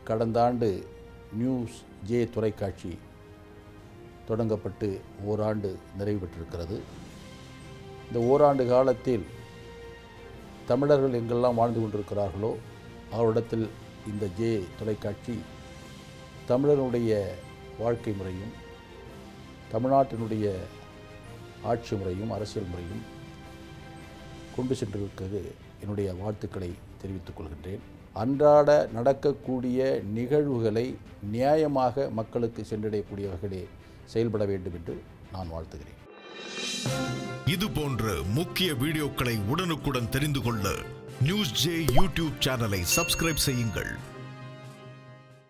கடந்த ஆண்டு news J தொலைக்காட்சி தொடங்கப்பட்டு ஓராண்டு நிறைவு பெற்றிருக்கிறது இந்த ஓராண்டு காலத்தில் தமிழர்கள் எங்கெல்லாம் வாழ்ந்து கொண்டிருக்கிறார்களோ அவரிடத்தில் இந்த ஜே தொலைக்காட்சி தமிழர்களுடைய வாழ்க்கை முறையும் தமிழ்நாட்டினுடைய ஆட்சி முறையும் அரசியல் முறையும் கொண்டு சென்றிருக்கிறது என்னுடைய வாழ்த்துக்களை தெரிவித்துக் கொள்கின்றேன் அன்றாட நடக்கக்கூடிய நிகழ்வுகளை நியாயமாக மக்களுக்கு சென்றடையக்கூடிய வகையிலே செயல்பட வேண்டும் என்று நான் வாழ்த்துகிறேன் இது போன்ற முக்கிய வீடியோக்களை உடனுக்குடன் தெரிந்து கொள்ள நியூஸ் ஜே யூடியூப் சேனலை சப்ஸ்கிரைப் செய்யுங்கள்